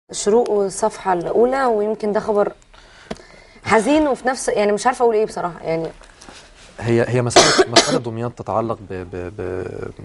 شروق الصفحه الاولى ويمكن ده خبر حزين وفي نفس يعني مش عارفه اقول ايه بصراحه يعني هي هي مساله مساله دمياط تتعلق ب ب ب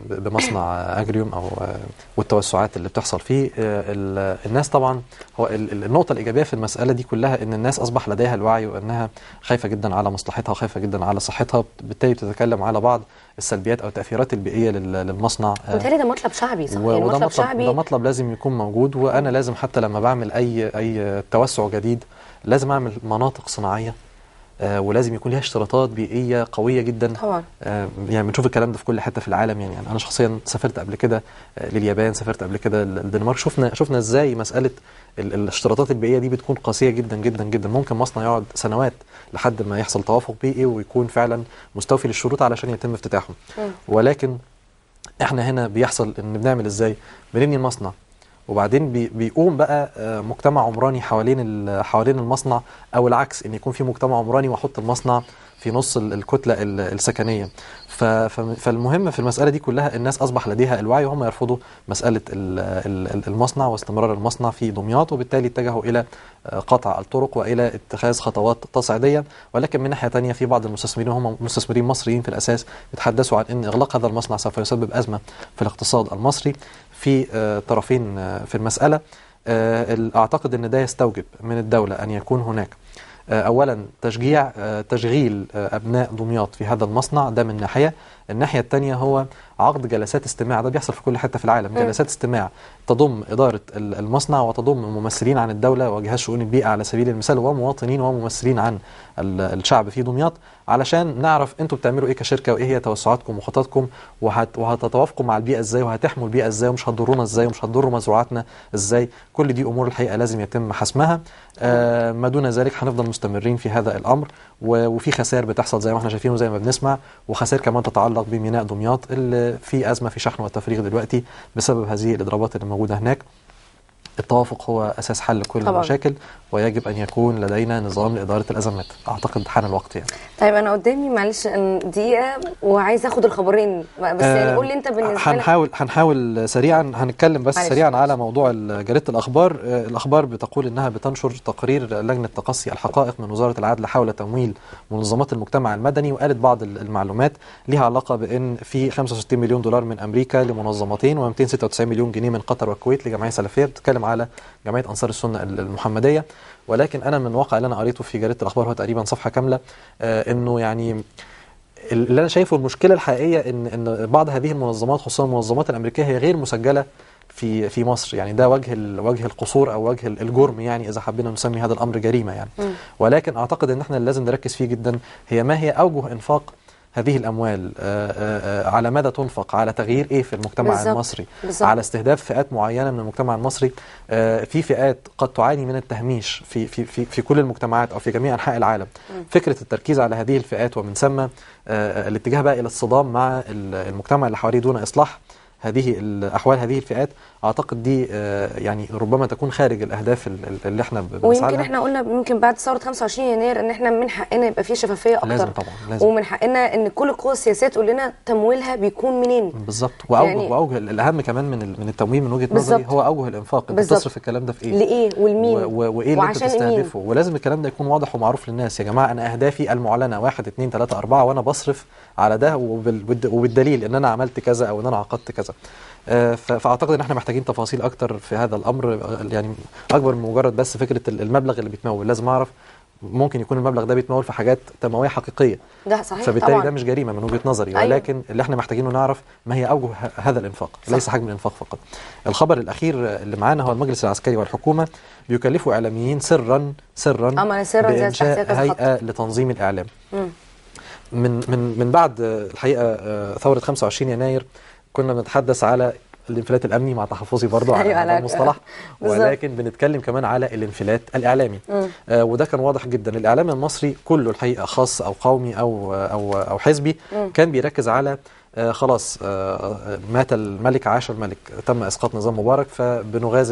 بمصنع اجريوم او والتوسعات اللي بتحصل فيه ال- الناس طبعا هو ال- ال- النقطه الايجابيه في المساله دي كلها ان الناس اصبح لديها الوعي وانها خايفه جدا على مصلحتها وخايفه جدا على صحتها بالتالي بتتكلم على بعض السلبيات او التاثيرات البيئيه لل- للمصنع بالتالي ده مطلب شعبي صح و- يعني وده مطلب مطلب شعبي ده مطلب لازم يكون موجود وانا لازم حتى لما بعمل اي اي توسع جديد لازم اعمل مناطق صناعيه آه ولازم يكون ليها اشتراطات بيئيه قويه جدا طبعا آه يعني بنشوف الكلام ده في كل حته في العالم يعني, يعني انا شخصيا سافرت قبل كده آه لليابان سافرت قبل كده للدنمارك شفنا شفنا ازاي مساله ال- الاشتراطات البيئيه دي بتكون قاسيه جدا جدا جدا ممكن مصنع يقعد سنوات لحد ما يحصل توافق بيئي ويكون فعلا مستوفي للشروط علشان يتم افتتاحه مم. ولكن احنا هنا بيحصل ان بنعمل ازاي بنبني المصنع وبعدين بي بيقوم بقى آه، مجتمع عمراني حوالين ال- حوالين المصنع او العكس ان يكون في مجتمع عمراني واحط المصنع في نص ال- الكتله ال- السكنيه ف- ف- فالمهم في المساله دي كلها الناس اصبح لديها الوعي وهم يرفضوا مساله ال- ال- ال- المصنع واستمرار المصنع في دمياط وبالتالي اتجهوا الى آه، قطع الطرق والى اتخاذ خطوات تصعيديه ولكن من ناحيه ثانيه في بعض المستثمرين هم مستثمرين مصريين في الاساس يتحدثوا عن ان اغلاق هذا المصنع سوف يسبب ازمه في الاقتصاد المصري في آه، طرفين آه، في المساله آه، ال- اعتقد ان ده يستوجب من الدوله ان يكون هناك آه، اولا تشجيع آه، تشغيل آه، ابناء دمياط في هذا المصنع ده من ناحيه الناحيه الثانيه هو عقد جلسات استماع ده بيحصل في كل حته في العالم مم. جلسات استماع تضم اداره ال- المصنع وتضم ممثلين عن الدوله وجهاز شؤون البيئه على سبيل المثال ومواطنين وممثلين عن ال- الشعب في دمياط علشان نعرف انتوا بتعملوا ايه كشركه وايه هي توسعاتكم وخططكم وهت وهتتوافقوا مع البيئه ازاي وهتحموا البيئه ازاي ومش هتضرونا ازاي ومش هتضروا مزروعاتنا ازاي كل دي امور الحقيقه لازم يتم حسمها آه ما دون ذلك هنفضل مستمرين في هذا الامر و- وفي خسائر بتحصل زي ما احنا شايفين وزي ما بنسمع وخسائر كمان تتعلق بميناء دمياط اللي في ازمه في شحن والتفريغ دلوقتي بسبب هذه الاضرابات اللي موجوده هناك التوافق هو اساس حل كل طبعاً. المشاكل ويجب ان يكون لدينا نظام لاداره الازمات اعتقد حان الوقت يعني طيب انا قدامي معلش أم، دقيقه وعايزه اخد الخبرين بس يعني آه، قول لي انت بالنسبه لك هنحاول هنحاول سريعا هنتكلم بس معلش. سريعا على موضوع ال- جريده الاخبار آه، الاخبار بتقول انها بتنشر تقرير لجنه تقصي الحقائق من وزاره العدل حول تمويل منظمات المجتمع المدني وقالت بعض ال- المعلومات ليها علاقه بان في 65 مليون دولار من امريكا لمنظمتين و296 مليون جنيه من قطر والكويت لجمعيه سلفيه بتتكلم على جمعيه انصار السنه ال- المحمديه ولكن انا من واقع اللي انا قريته في جريده الاخبار هو تقريبا صفحه كامله آه، انه يعني اللي انا شايفه المشكله الحقيقيه ان ان بعض هذه المنظمات خصوصا المنظمات الامريكيه هي غير مسجله في في مصر يعني ده وجه ال- وجه القصور او وجه ال- الجرم يعني اذا حبينا نسمي هذا الامر جريمه يعني مم. ولكن اعتقد ان احنا اللي لازم نركز فيه جدا هي ما هي اوجه انفاق هذه الاموال آه، آه، آه، على ماذا تنفق على تغيير ايه في المجتمع بالظبط. المصري بالظبط. على استهداف فئات معينه من المجتمع المصري آه، في فئات قد تعاني من التهميش في في في في كل المجتمعات او في جميع انحاء العالم فكره التركيز على هذه الفئات ومن ثم آه، الاتجاه بقى الى الصدام مع ال- المجتمع اللي حواليه دون اصلاح هذه احوال هذه الفئات اعتقد دي آه، يعني ربما تكون خارج الاهداف ال- ال- اللي احنا بنسعى ويمكن لها. احنا قلنا يمكن بعد ثوره 25 يناير ان احنا من حقنا يبقى في شفافيه اكتر لازم طبعا لازم ومن حقنا ان كل القوى السياسيه تقول لنا تمويلها بيكون منين بالظبط واوجه يعني- يعني واوجه الاهم كمان من ال- من التمويل من وجهه بالظبط. نظري هو اوجه الانفاق انت بالظبط. بتصرف الكلام ده في ايه لايه والمين و- و- وايه اللي انت وعشان مين؟ تستهدفه ولازم الكلام ده يكون واضح ومعروف للناس يا جماعه انا اهدافي المعلنه واحد اتنين تلاته اربعه وانا بصرف على ده وبال- وبالد- وبالدليل ان انا عملت كذا او ان انا عقدت كذا آه، ف- فاعتقد ان احنا محتاجين تفاصيل اكتر في هذا الامر آه، يعني اكبر من مجرد بس فكره ال- المبلغ اللي بيتمول لازم اعرف ممكن يكون المبلغ ده بيتمول في حاجات تنمويه حقيقيه ده صحيح فبالتالي طبعا ده مش جريمه من وجهه نظري أيوة. ولكن اللي احنا محتاجينه نعرف ما هي اوجه ه- هذا الانفاق صح. ليس حجم الانفاق فقط الخبر الاخير اللي معانا هو المجلس العسكري والحكومه بيكلفوا اعلاميين سرا سرا أما سرا زي بانشاء تحت كذا خط. هيئه لتنظيم الاعلام مم. من من من بعد آه، الحقيقه آه، ثوره 25 يناير كنا بنتحدث على الانفلات الامني مع تحفظي برضو على أيوة، هذا على- المصطلح بالظبط. ولكن بنتكلم كمان على الانفلات الاعلامي مم. آه وده كان واضح جدا الاعلام المصري كله الحقيقه خاص او قومي او او او حزبي مم. كان بيركز على آه خلاص آه آه، مات الملك عاش الملك تم اسقاط نظام مبارك فبنغازل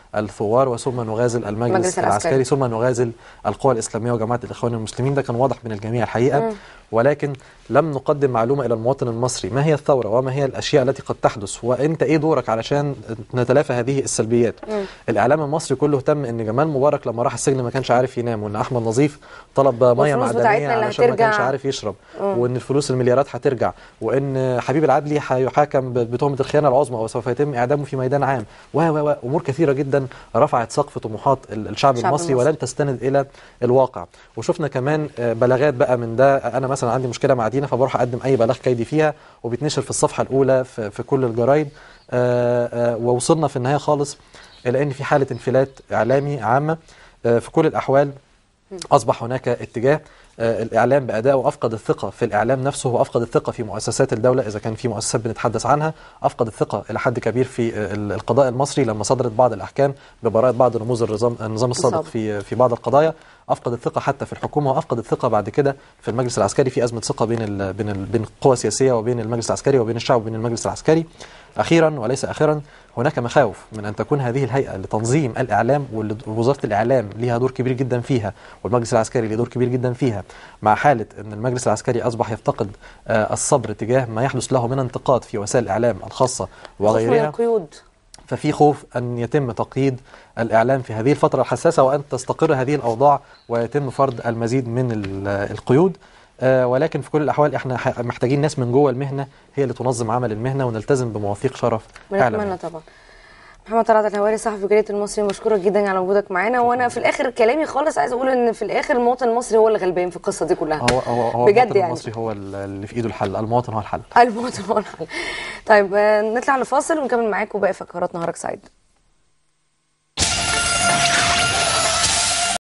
الثوار وثم نغازل المجلس المجلس العسكري. العسكري ثم نغازل القوى الاسلاميه وجماعه الاخوان المسلمين ده كان واضح من الجميع الحقيقه ولكن لم نقدم معلومه الى المواطن المصري ما هي الثوره وما هي الاشياء التي قد تحدث وانت ايه دورك علشان نتلافى هذه السلبيات الاعلام المصري كله اهتم ان جمال مبارك لما راح السجن ما كانش عارف ينام وان احمد نظيف طلب ميه والفلوس معدنيه بتاعتنا اللي علشان ما هترجع. كانش عارف يشرب وان الفلوس المليارات هترجع وان حبيب العدلي هيحاكم ب- بتهمه الخيانه العظمى وسوف يتم اعدامه في ميدان عام و و و امور كثيره جدا رفعت سقف طموحات ال- الشعب الشعب المصري المصري. ولن تستند الى الواقع وشفنا كمان آه، بلاغات بقى من ده انا مثلا عندي مشكله مع دينا فبروح اقدم اي بلاغ كيدي فيها وبيتنشر في الصفحه الاولى في, في كل الجرايد آه، آه، ووصلنا في النهايه خالص الى ان في حاله انفلات اعلامي عامه آه، في كل الاحوال اصبح هناك اتجاه آه، الاعلام بادائه افقد الثقه في الاعلام نفسه وافقد الثقه في مؤسسات الدوله اذا كان في مؤسسات بنتحدث عنها افقد الثقه الى حد كبير في آه، ال- القضاء المصري لما صدرت بعض الاحكام ببراءه بعض رموز النظام النظام السابق السابق. في في بعض القضايا افقد الثقه حتى في الحكومه وافقد الثقه بعد كده في المجلس العسكري في ازمه ثقه بين ال بين ال بين القوى السياسيه وبين المجلس العسكري وبين الشعب وبين المجلس العسكري اخيرا وليس اخيرا هناك مخاوف من ان تكون هذه الهيئه لتنظيم الاعلام واللي وزاره الاعلام ليها دور كبير جدا فيها والمجلس العسكري له دور كبير جدا فيها مع حاله ان المجلس العسكري اصبح يفتقد آه، الصبر تجاه ما يحدث له من انتقاد في وسائل الاعلام الخاصه خوف من وغيرها القيود ففي خوف ان يتم تقييد الاعلام في هذه الفتره الحساسه وان تستقر هذه الاوضاع ويتم فرض المزيد من ال- القيود آه، ولكن في كل الاحوال احنا ح- محتاجين ناس من جوه المهنه هي اللي تنظم عمل المهنه ونلتزم بمواثيق شرف بنتمنى اعلاميه طبعا محمد طلعت الهواري صحفي جريده المصري مشكورك جدا على وجودك معانا وانا في الاخر كلامي خالص عايز اقول ان في الاخر المواطن المصري هو اللي غلبان في القصه دي كلها هو هو هو بجد المواطن يعني. المصري هو ال- اللي في ايده الحل المواطن هو الحل المواطن هو الحل طيب آه، نطلع لفاصل ونكمل معاكم باقي فقرات نهارك سعيد